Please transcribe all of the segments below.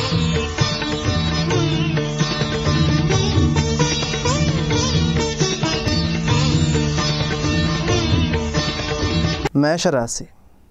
మేషరాశి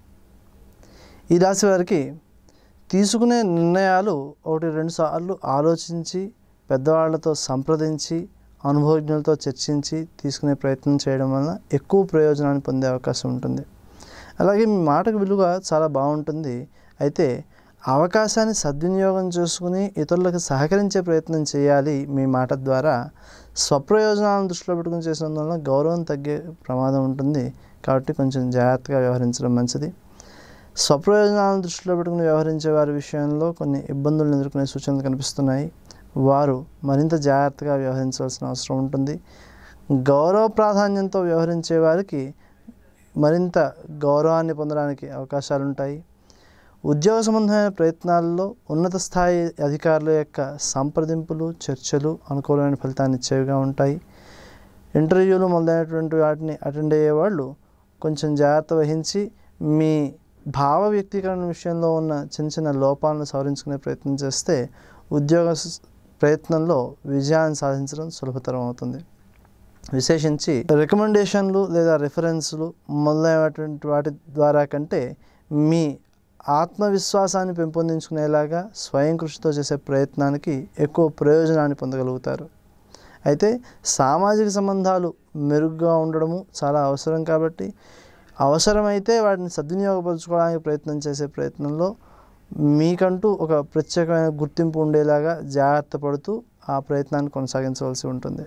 ఈ రాశి వారికి తీసుకునే నిర్ణయాలు ఒకటి రెండు సార్లు ఆలోచించి పెద్దవాళ్లతో సంప్రదించి అనుభవజ్ఞులతో చర్చించి తీసుకునే ప్రయత్నం చేయడం వలన ఎక్కువ ప్రయోజనాన్ని పొందే అవకాశం ఉంటుంది అలాగే మీ మాటకు విలువ చాలా బాగుంటుంది అయితే అవకాశాన్ని సద్వినియోగం చేసుకుని ఇతరులకు సహకరించే ప్రయత్నం చేయాలి మీ మాట ద్వారా స్వప్రయోజనాలను దృష్టిలో పెట్టుకుని చేసినందువలన గౌరవం తగ్గే ప్రమాదం ఉంటుంది కాబట్టి కొంచెం జాగ్రత్తగా వ్యవహరించడం మంచిది స్వప్రయోజనాలను దృష్టిలో పెట్టుకుని వ్యవహరించే వారి విషయంలో కొన్ని ఇబ్బందులను ఎదుర్కొనే సూచనలు కనిపిస్తున్నాయి వారు మరింత జాగ్రత్తగా వ్యవహరించాల్సిన అవసరం ఉంటుంది గౌరవ ప్రాధాన్యంతో వ్యవహరించే వారికి మరింత గౌరవాన్ని పొందడానికి అవకాశాలు ఉంటాయి ఉద్యోగ సంబంధమైన ప్రయత్నాల్లో ఉన్నత స్థాయి అధికారుల యొక్క సంప్రదింపులు చర్చలు అనుకూలమైన ఫలితాన్ని ఇచ్చేవిగా ఉంటాయి ఇంటర్వ్యూలు మొదలైనటువంటి వాటిని అటెండ్ అయ్యే వాళ్ళు కొంచెం జాగ్రత్త వహించి మీ భావ వ్యక్తీకరణ విషయంలో ఉన్న చిన్న చిన్న లోపాలను సవరించుకునే ప్రయత్నం చేస్తే ఉద్యోగ స్- ప్రయత్నంలో విజయాన్ని సాధించడం సులభతరం అవుతుంది విశేషించి రికమెండేషన్లు లేదా రిఫరెన్స్లు మొదలైనటువంటి వాటి ద్వారా కంటే మీ ఆత్మవిశ్వాసాన్ని పెంపొందించుకునేలాగా స్వయం కృషితో చేసే ప్రయత్నానికి ఎక్కువ ప్రయోజనాన్ని పొందగలుగుతారు అయితే సామాజిక సంబంధాలు మెరుగ్గా ఉండడము చాలా అవసరం కాబట్టి అవసరమైతే వాటిని సద్వినియోగపరచుకోవడానికి ప్రయత్నం చేసే ప్రయత్నంలో మీకంటూ ఒక ప్రత్యేకమైన గుర్తింపు ఉండేలాగా జాగ్రత్త పడుతూ ఆ ప్రయత్నాన్ని కొనసాగించవలసి ఉంటుంది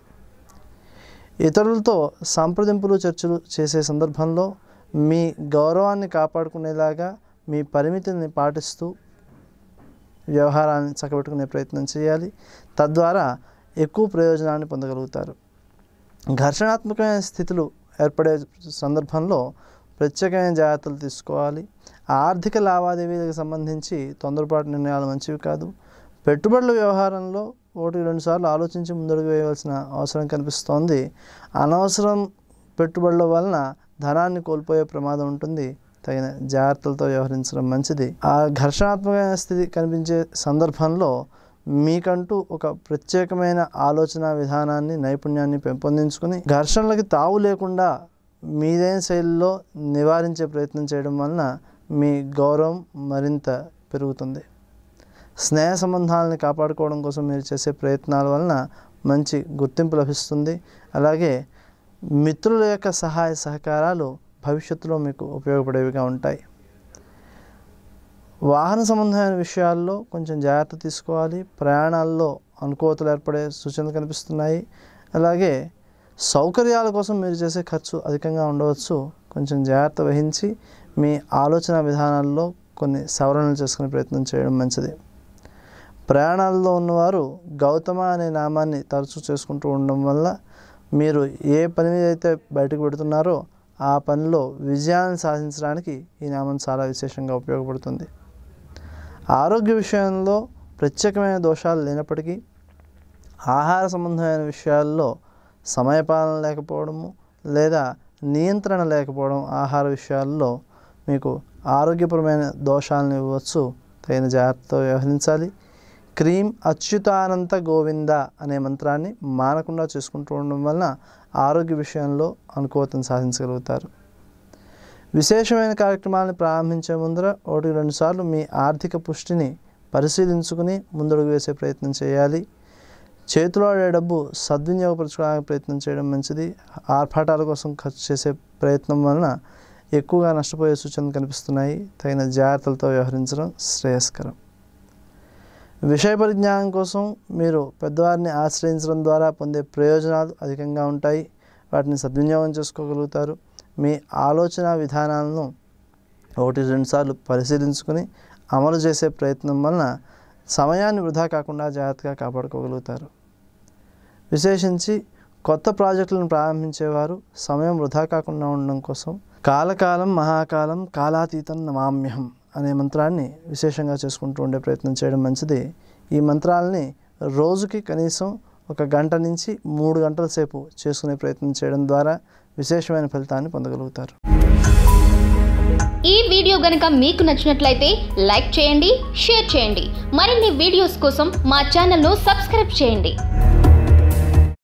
ఇతరులతో సంప్రదింపులు చర్చలు చేసే సందర్భంలో మీ గౌరవాన్ని కాపాడుకునేలాగా మీ పరిమితుల్ని పాటిస్తూ వ్యవహారాన్ని చక్కబెట్టుకునే ప్రయత్నం చేయాలి తద్వారా ఎక్కువ ప్రయోజనాన్ని పొందగలుగుతారు ఘర్షణాత్మకమైన స్థితులు ఏర్పడే సందర్భంలో ప్రత్యేకమైన జాగ్రత్తలు తీసుకోవాలి ఆర్థిక లావాదేవీలకు సంబంధించి తొందరపాటు నిర్ణయాలు మంచివి కాదు పెట్టుబడుల వ్యవహారంలో ఒకటి రెండు సార్లు ఆలోచించి ముందడుగు వేయవలసిన అవసరం కనిపిస్తోంది అనవసరం పెట్టుబడుల వలన ధనాన్ని కోల్పోయే ప్రమాదం ఉంటుంది తగిన జాగ్రత్తలతో వ్యవహరించడం మంచిది ఆ ఘర్షణాత్మకమైన స్థితి కనిపించే సందర్భంలో మీకంటూ ఒక ప్రత్యేకమైన ఆలోచన విధానాన్ని నైపుణ్యాన్ని పెంపొందించుకుని ఘర్షణలకి తావు లేకుండా మీదైన శైలిలో నివారించే ప్రయత్నం చేయడం వలన మీ గౌరవం మరింత పెరుగుతుంది స్నేహ సంబంధాలని కాపాడుకోవడం కోసం మీరు చేసే ప్రయత్నాల వలన మంచి గుర్తింపు లభిస్తుంది అలాగే మిత్రుల యొక్క సహాయ సహకారాలు భవిష్యత్తులో మీకు ఉపయోగపడేవిగా ఉంటాయి వాహన సంబంధమైన విషయాల్లో కొంచెం జాగ్రత్త తీసుకోవాలి ప్రయాణాల్లో అనుకూలతలు ఏర్పడే సూచనలు కనిపిస్తున్నాయి అలాగే సౌకర్యాల కోసం మీరు చేసే ఖర్చు అధికంగా ఉండవచ్చు కొంచెం జాగ్రత్త వహించి మీ ఆలోచన విధానాల్లో కొన్ని సవరణలు చేసుకునే ప్రయత్నం చేయడం మంచిది ప్రయాణాల్లో ఉన్నవారు గౌతమ అనే నామాన్ని తరచూ చేసుకుంటూ ఉండడం వల్ల మీరు ఏ పని మీద అయితే బయటకు పెడుతున్నారో ఆ పనిలో విజయాన్ని సాధించడానికి ఈ నామం చాలా విశేషంగా ఉపయోగపడుతుంది ఆరోగ్య విషయంలో ప్రత్యేకమైన దోషాలు లేనప్పటికీ ఆహార సంబంధమైన విషయాల్లో సమయపాలన లేకపోవడము లేదా నియంత్రణ లేకపోవడం ఆహార విషయాల్లో మీకు ఆరోగ్యపరమైన దోషాలను ఇవ్వచ్చు తగిన జాగ్రత్తతో వ్యవహరించాలి క్రీం అచ్యుతానంత గోవింద అనే మంత్రాన్ని మానకుండా చేసుకుంటూ ఉండడం వలన ఆరోగ్య విషయంలో అనుకూలతను సాధించగలుగుతారు విశేషమైన కార్యక్రమాలను ప్రారంభించే ముందర ఒకటి రెండు సార్లు మీ ఆర్థిక పుష్టిని పరిశీలించుకుని ముందడుగు వేసే ప్రయత్నం చేయాలి చేతిలో ఆడే డబ్బు సద్వినియోగపరచుకోవడానికి ప్రయత్నం చేయడం మంచిది ఆర్భాటాల కోసం ఖర్చు చేసే ప్రయత్నం వలన ఎక్కువగా నష్టపోయే సూచనలు కనిపిస్తున్నాయి తగిన జాగ్రత్తలతో వ్యవహరించడం శ్రేయస్కరం విషయ పరిజ్ఞానం కోసం మీరు పెద్దవారిని ఆశ్రయించడం ద్వారా పొందే ప్రయోజనాలు అధికంగా ఉంటాయి వాటిని సద్వినియోగం చేసుకోగలుగుతారు మీ ఆలోచన విధానాలను ఒకటి రెండు సార్లు పరిశీలించుకొని అమలు చేసే ప్రయత్నం వలన సమయాన్ని వృధా కాకుండా జాగ్రత్తగా కాపాడుకోగలుగుతారు విశేషించి కొత్త ప్రాజెక్టులను ప్రారంభించేవారు సమయం వృధా కాకుండా ఉండడం కోసం కాలకాలం మహాకాలం కాలాతీతం నమామ్యహం అనే మంత్రాన్ని విశేషంగా చేసుకుంటూ ఉండే ప్రయత్నం చేయడం మంచిది ఈ మంత్రాలని రోజుకి కనీసం ఒక గంట నుంచి మూడు గంటల సేపు చేసుకునే ప్రయత్నం చేయడం ద్వారా విశేషమైన ఫలితాన్ని పొందగలుగుతారు ఈ వీడియో గనక మీకు నచ్చినట్లయితే లైక్ చేయండి షేర్ చేయండి మరిన్ని వీడియోస్ కోసం మా ఛానల్ను సబ్స్క్రైబ్ చేయండి